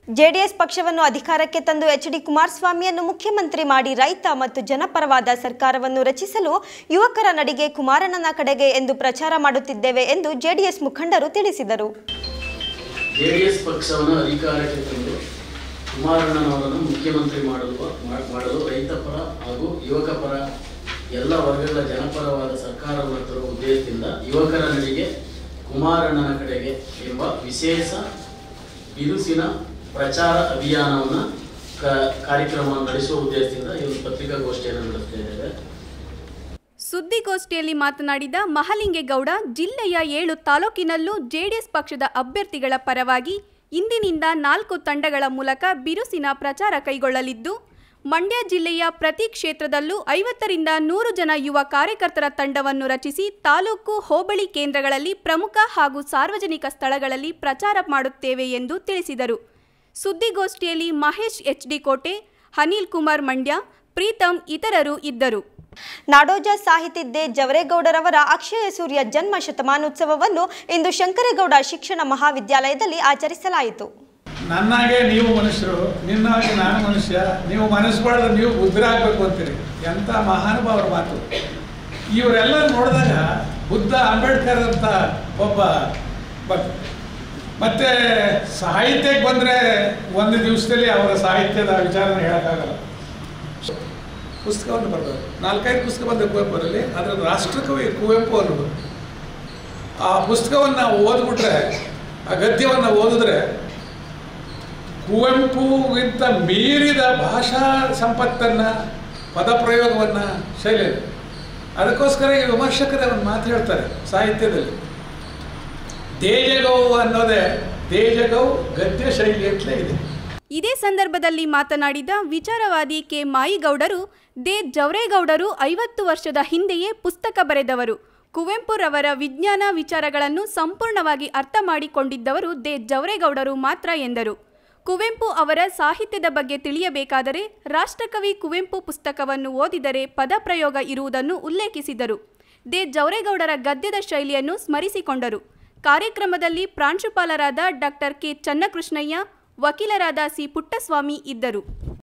JDS ಪಕ್ಷವನ್ನು ಅಧಿಕಾರಕ್ಕೆ ತಂದು ಎಚ್ ಡಿ ಕುಮಾರಸ್ವಾಮಿಯನ್ನು ಮುಖ್ಯಮಂತ್ರಿ ಮಾಡಿ ರೈತ ಮತ್ತು ಜನಪರವಾದ ಸರ್ಕಾರವನ್ನು ರಚಿಸಲು ಯುವಕರ ನಡಿಗೆ ಕುಮಾರಣ್ಣನ ಕಡೆಗೆ ಎಂದು ಪ್ರಚಾರ ಮಾಡುತ್ತಿದ್ದೇವೆ ಎಂದು ಜೆಡಿಎಸ್ ಮುಖಂಡರು ತಿಳಿಸಿದರು ಜೆಡಿಎಸ್ ಪಕ್ಷವನ್ನು ಅಧಿಕಾರಕ್ಕೆ ತಂದು ಕುಮಾರಣ್ಣನವರನ್ನು ಮುಖ್ಯಮಂತ್ರಿ ಮಾಡಲು ಮಾ- ಮಾಡಲು ರೈತ ಪರ ಹಾಗೂ ಯುವಕ ಪರ ಎಲ್ಲ ವರ್ಗಗಳ ಜನಪರವಾದ ಸರ್ಕಾರವನ್ನು ತರುವ ಉದ್ದೇಶದಿಂದ ಯುವಕರ ನಡಿಗೆ ಕುಮಾರಣ್ಣನ ಕಡೆಗೆ ಎಂಬ ವಿಶೇಷ ಬಿರುಸಿನ ಪ್ರಚಾರ ಅಭಿಯಾನವನ್ನು ಕ ಕಾರ್ಯಕ್ರಮವನ್ನು ನಡೆಸುವ ಉದ್ದೇಶದಿಂದ ಈ ಒಂದು ಪತ್ರಿಕಾಗೋಷ್ಠಿಯನ್ನು ನಡೆಸ್ತಾ ಇದ್ದೇವೆ ಸುದ್ದಿಗೋಷ್ಠಿಯಲ್ಲಿ ಮಾತನಾಡಿದ ಮಹಲಿಂಗೇಗೌಡ ಜಿಲ್ಲೆಯ ಏಳು ತಾಲೂಕಿನಲ್ಲೂ ಜೆಡಿಎಸ್ ಪಕ್ಷದ ಅಭ್ಯರ್ಥಿಗಳ ಪರವಾಗಿ ಇಂದಿನಿಂದ ನಾಲ್ಕು ತಂಡಗಳ ಮೂಲಕ ಬಿರುಸಿನ ಪ್ರಚಾರ ಕೈಗೊಳ್ಳಲಿದ್ದು ಮಂಡ್ಯ ಜಿಲ್ಲೆಯ ಪ್ರತಿ ಕ್ಷೇತ್ರದಲ್ಲೂ ಐವತ್ತರಿಂದ ನೂರು ಜನ ಯುವ ಕಾರ್ಯಕರ್ತರ ತಂಡವನ್ನು ರಚಿಸಿ ತಾಲೂಕು ಹೋಬಳಿ ಕೇಂದ್ರಗಳಲ್ಲಿ ಪ್ರಮುಖ ಹಾಗೂ ಸಾರ್ವಜನಿಕ ಸ್ಥಳಗಳಲ್ಲಿ ಪ್ರಚಾರ ಮಾಡುತ್ತೇವೆ ಎಂದು ತಿಳಿಸಿದರು ಸುದ್ದಿಗೋಷ್ಠಿಯಲ್ಲಿ ಮಹೇಶ್ ಎಚ್ ಡಿ ಕೋಟೆ ಅನಿಲ್ ಕುಮಾರ್ ಮಂಡ್ಯ ಪ್ರೀತಮ್ ಇತರರು ಇದ್ದರು ನಾಡೋಜ ಸಾಹಿತಿದ್ದೆ ಜವರೇಗೌಡರವರ ಅಕ್ಷಯ ಸೂರ್ಯ ಜನ್ಮ ಶತಮಾನೋತ್ಸವವನ್ನು ಇಂದು ಶಂಕರೇಗೌಡ ಶಿಕ್ಷಣ ಮಹಾವಿದ್ಯಾಲಯದಲ್ಲಿ ಆಚರಿಸಲಾಯಿತು ನನ್ನಾಗೆ ನೀವು ಮನುಷ್ಯರು ನಿನ್ನಾಗೆ ನಾನು ಮನುಷ್ಯ ನೀವು ಮನಸ್ಸು ನೀವು ಬುದ್ಧರಾಗಬೇಕು ಅಂತೀರಿ ಎಂಥ ಮಹಾನುಭಾವರ ಮಾತು ಇವರೆಲ್ಲ ನೋಡಿದಾಗ ಬುದ್ಧ ಅಂಬೇಡ್ಕರ್ ಅಂತ ಒಬ್ಬ ಬ- ಮತ್ತೆ ಸಾಹಿತ್ಯಕ್ಕೆ ಬಂದರೆ ಒಂದು ದಿವಸದಲ್ಲಿ ಅವರ ಸಾಹಿತ್ಯದ ವಿಚಾರನ ಹೇಳೋಕ್ಕಾಗಲ್ಲ ಪುಸ್ತಕವನ್ನು ಬರೆದವರು ನಾಲ್ಕೈದು ಪುಸ್ತಕ ಬಂದ ಕುವೆಂಪುರಲ್ಲಿ ಅದರ ರಾಷ್ಟ್ರಕವಿ ಕುವೆಂಪು ಅನ್ನೋದು ಆ ಪುಸ್ತಕವನ್ನು ಓದ್ಬಿಟ್ರೆ ಆ ಗದ್ಯವನ್ನು ಓದಿದ್ರೆ ಕುವೆಂಪುಗಿಂತ ಮೀರಿದ ಭಾಷಾ ಸಂಪತ್ತನ್ನು ಪದಪ್ರಯೋಗವನ್ನು ಶೈಲಿ ಅದಕ್ಕೋಸ್ಕರ ಈ ವಿಮರ್ಶಕರೇ ಒಂದು ಮಾತು ಹೇಳ್ತಾರೆ ಸಾಹಿತ್ಯದಲ್ಲಿ ತೇಜಗೌ ಅನ್ನೋದೇ ತೇಜಗೌ ಗದ್ಯ ಶೈಲಿ ಅಂತಲೇ ಇದೆ ಇದೇ ಸಂದರ್ಭದಲ್ಲಿ ಮಾತನಾಡಿದ ವಿಚಾರವಾದಿ ಕೆ ಮಾಯಿಗೌಡರು ದೇ ಜವರೇಗೌಡರು ಐವತ್ತು ವರ್ಷದ ಹಿಂದೆಯೇ ಪುಸ್ತಕ ಬರೆದವರು ಕುವೆಂಪುರವರ ವಿಜ್ಞಾನ ವಿಚಾರಗಳನ್ನು ಸಂಪೂರ್ಣವಾಗಿ ಅರ್ಥ ಮಾಡಿಕೊಂಡಿದ್ದವರು ದೇ ಜವರೇಗೌಡರು ಮಾತ್ರ ಎಂದರು ಕುವೆಂಪು ಅವರ ಸಾಹಿತ್ಯದ ಬಗ್ಗೆ ತಿಳಿಯಬೇಕಾದರೆ ರಾಷ್ಟ್ರಕವಿ ಕುವೆಂಪು ಪುಸ್ತಕವನ್ನು ಓದಿದರೆ ಪದಪ್ರಯೋಗ ಇರುವುದನ್ನು ಉಲ್ಲೇಖಿಸಿದರು ದೇ ಜವರೇಗೌಡರ ಗದ್ಯದ ಶೈಲಿಯನ್ನು ಸ್ಮರಿಸಿಕೊಂಡರು ಕಾರ್ಯಕ್ರಮದಲ್ಲಿ ಪ್ರಾಂಶುಪಾಲರಾದ ಡಾಕ್ಟರ್ ಕೆ ಚನ್ನಕೃಷ್ಣಯ್ಯ ವಕೀಲರಾದ ಸಿ ಪುಟ್ಟಸ್ವಾಮಿ ಇದ್ದರು